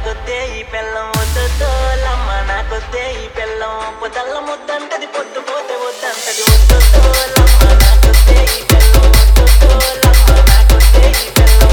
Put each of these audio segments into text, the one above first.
నాకొద్దే ఈ పెళ్ళం వద్దొద్దోలమ్మ నాకొద్దే ఈ పెళ్ళం పొదల్ల ముద్దంటది పొద్దు పోతే వద్దంటది వద్దొద్దోలమ్మ నాకొద్దే ఈ పెళ్ళం వద్దొద్దోలమ్మ నాకొద్దే ఈ పెళ్ళం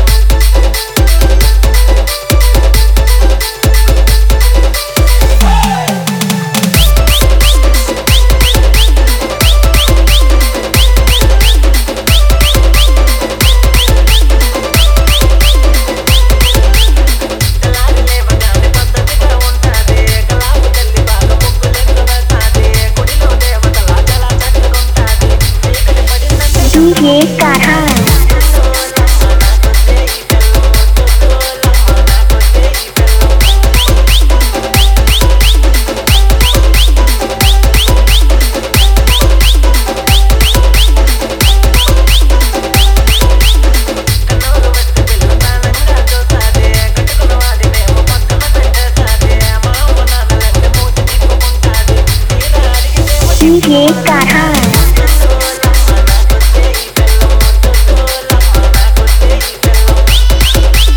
తెల్లారి లేవగానే పద్ధతిగా ఉంటాది కలాపు తల్లి బాగా ముగ్గులెందు వేస్తాది గుడిలో దేవతలా చాలా చక్కగుంటాది చీకటి పడిందంటే DJ Karhan. నాకొద్దే ఈ పెళ్ళం వద్దొద్దోలమ్మ నాకొద్దే ఈ పెళ్ళం కన్నోలు వెత్తి పిల్ల ప్రాణంగా చూస్తాది కట్టుకున్న వాడినేమో పక్కన పెట్టేస్తాది మా అమ్మ నాన్నలంటే మూతి తిప్పుకుంటాది తీరా అడిగితేమో DJ Karhan. వద్దొద్దోలమ్మ నాకొద్దే ఈ పెళ్ళం వద్దొద్దోలమ్మ నాకొద్దే ఈ పెళ్ళం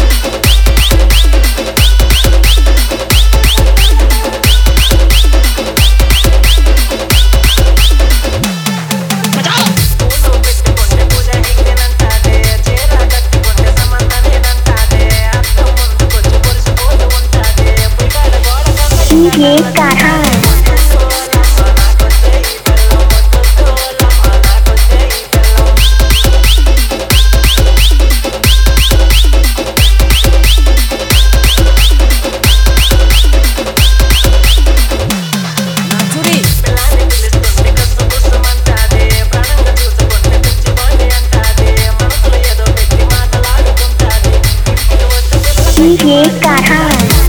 పూలు పెట్టుకుంటే పూజ హింగినంటాదే చీర కట్టుకుంటే సమంతనేనంటాదే అద్దం ముందుకొచ్చి మురిసిపోతూ ఉంటాదే పులికాడ గోడ DJ Karhan. వద్దొద్దోలమ్మ నాకొద్దే ఈ పెళ్ళం వద్దొద్దోలమ్మ నాకొద్దే ఈ పెళ్ళం పిల్లాన్ని పిలుస్తుంటే కసు కుసుమంటాదే ప్రాణంగా చూసుకుంటే పిచ్చివాణ్ణి అంటాదే మనసులో ఏదో పెట్టి మాటలాడుకుంటాది ఇంటికి వస్తే పిల్ల DJ Karhan.